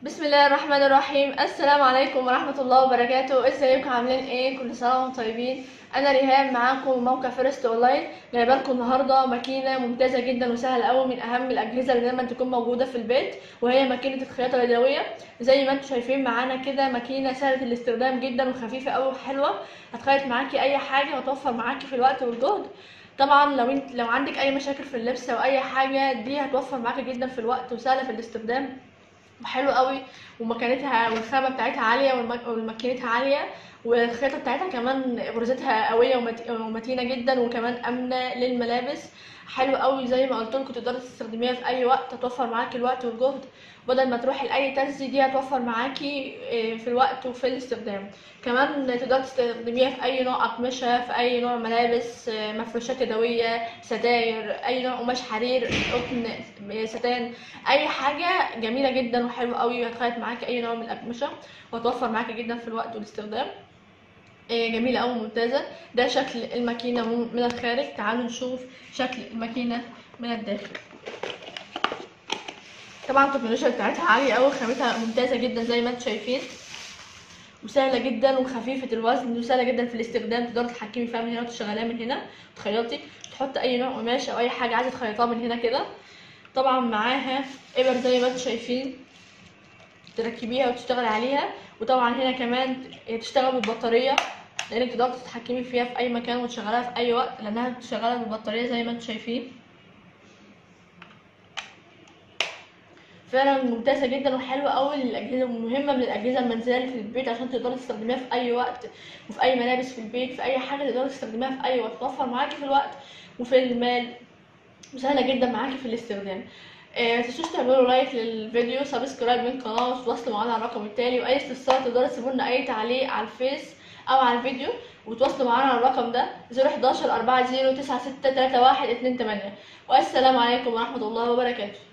بسم الله الرحمن الرحيم السلام عليكم ورحمة الله وبركاته ازيكم عاملين ايه كل سنة وانتم طيبين انا ريهام معاكم من موقع فيرست اونلاين جايبه لكم النهارده ماكينه ممتازه جدا وسهله قوي من اهم الاجهزه اللي دايما تكون موجوده في البيت وهي ماكينه الخياطه اليدويه زي ما انتم شايفين معانا كده ماكينه سهله الاستخدام جدا وخفيفه قوي وحلوه هتخيط معاكي اي حاجه وتوفر معاكي في الوقت والجهد طبعا لو انت لو عندك اي مشاكل في اللبس او اي حاجه دي هتوفر معاكي جدا في الوقت وسهله في الاستخدام حلو قوي ومكانتها والخامه بتاعتها عاليه والمك- وماكينتها عاليه والخيطه بتاعتها كمان غرزتها قويه ومت- ومتينه جدا وكمان امنه للملابس حلو قوي زي ما قلت لكم تقدري تستخدميها في اي وقت هتوفر معاكي الوقت والجهد بدل ما تروحي لاي ترزي دي هتوفر معاكي إيه، في الوقت وفي الاستخدام كمان تقدري تستخدميها في اي نوع اقمشه في اي نوع ملابس إيه، مفروشات يدويه ستاير اي نوع قماش حرير قطن ستان اي حاجه جميله جدا وحلوه قوي وهتخيط معاكي اي نوع من الاقمشه وهتوفر معاكي جدا في الوقت والاستخدام إيه، جميله قوي ممتازه ده شكل الماكينه من من الخارج تعالوا نشوف شكل الماكينه من الداخل طبعا التكنولوجيا بتاعتها عاليه قوي خامتها ممتازه جدا زي ما انتم شايفين وسهله جدا وخفيفه الوزن وسهله جدا في الاستخدام تقدري تتحكمي فيها من هنا وتشغليها من هنا تخيطي تحطي اي نوع قماش او اي حاجه عايزه تخيطيها من هنا كده طبعا معاها ابر زي ما انتم شايفين تركبيها وتشتغل عليها وطبعا هنا كمان تشتغل بالبطاريه لانك تقدري تتحكمي فيها في اي مكان وتشغلها في اي وقت لانها بتشغلها بالبطاريه زي ما انتم شايفين فعلا ممتازه جدا وحلوه قوي للاجهزه مهمه من الاجهزه المنزليه اللي في البيت عشان تقدري تستخدميها في اي وقت وفي اي ملابس في البيت في اي حاجه تقدري تستخدميها في اي وقت توفر معاكي في الوقت وفي المال وسهله جدا معاكي في الاستخدام آه، متنسوش تعملوا لايك للفيديو سبسكرايب للقناه وتتواصلوا معانا على الرقم التالي واي استفسار تقدروا تسيبوا لنا اي تعليق على الفيس او على الفيديو وتواصلوا معانا على الرقم ده 011 40 96 31 28 والسلام عليكم ورحمه الله وبركاته